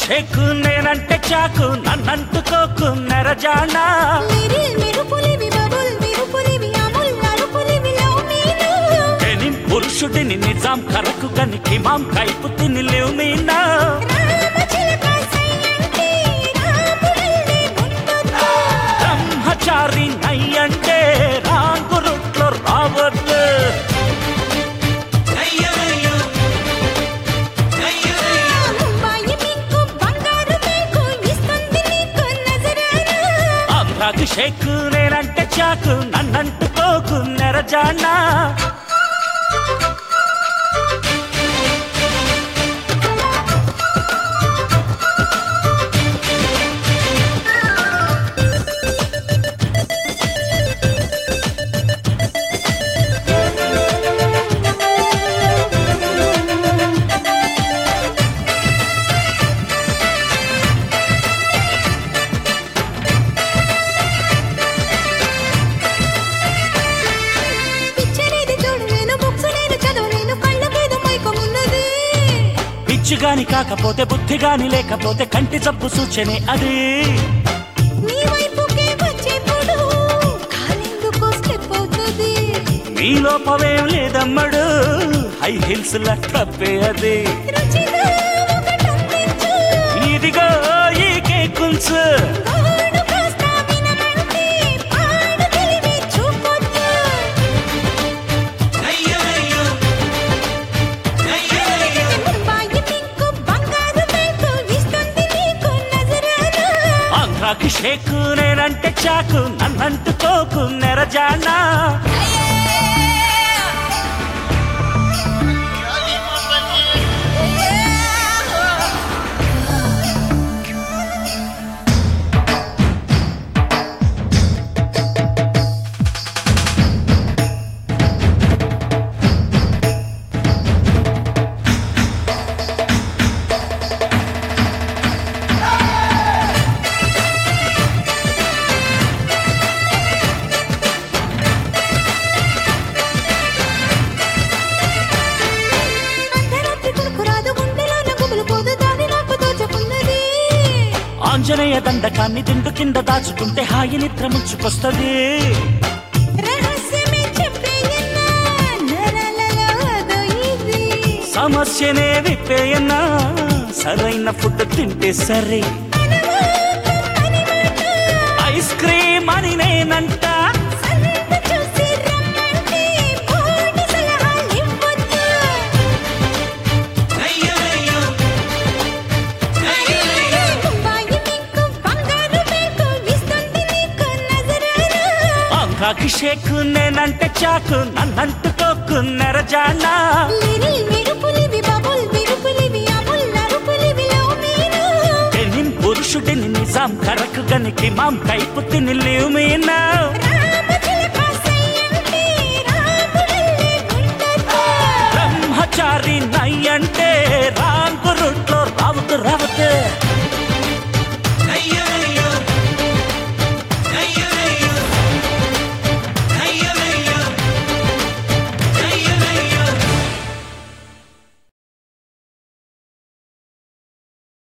షేకు నేనంటే చాకు నన్నంటుకోకు నెరజానా లిరిల్ మెరుపులివి బబుల్ విరుపులివి అముల్ నలుపులివి లవ్ మీను ఎనిం పురుషుడిని నిజాం కరకు గని కిమాం కైపు తిని లేవు మీనా రామచిలక సయ్యంటే రాముడల్లే ముందొద్దు బ్రహ్మచారి నయ్యంటే రాంగురుట్లో రావద్దు ముంబాయి మీకు బంగారు మీకు ఇస్తుంది నీకు నజరానా ఆంధ్రాకి షేకు నేనంటే చాకు నన్నంటుకోకు నెరజానా పిచ్చనేది చూడు నేను బుక్స్ నేను చదువు నేను కళ్ళ మీద మైకమున్నది పిచ్చి గాని కాకపోతే బుద్ధి గాని లేకపోతే కంటి జబ్బు సూచనే అది నీ వైపుకే వచ్చేప్పుడు కాలెందుకో స్టెప్ అవుతుంది మీ లోపమేం లేదమ్మడు హై హిల్స్ లట్టప్పే అది రుచిగా ఒకటందించు ఇదిగో ఈ కేకుల్స్ గోడు కాస్త వినమంటే పాడు తెలివి చూపొద్దు ముంబాయి మీకు బంగారు మీకు ఇస్తుంది నీకు నజరానా ఆంధ్రాకి షేకు నేనంటే చాకు నన్నంటుకోకు నెరజానా అర్ధరాత్రి కొనుక్కు రాదు గుండెలోన గుబులు పోదు దాని నాకు దోచుకున్నది ఆంజనేయ దండకాన్ని దిండు కింద దాచుకుంటే హాయి నిద్ర ముంచుకొస్తుంది రహస్యమే చెప్పేయన్నా నరలలో అదో ఇది సమస్యనే విప్పేయన్నా సరైన ఫుడ్ తింటే సరే అనుమానం అని మాట ఐస్ క్రీమ్ అని నేనంట సంత చూసి రమ్మంటే పోటీ సలహాలివ్వొద్దు ముంబాయి మీకు బంగారు మీకు ఇస్తుంది నీకు నజరానా ఆంధ్రాకి షేకు నేనంటే చాకు నన్నంటుకోకు నెరజానా లిరిల్ మెరుపులివి బబుల్ విరుపులివి అముల్ నరుపులివి లవ్ మీను ఎనిం పురుషుడిని నిజాం కరకు గనికి మాం కైపు తిని లేవు మీనా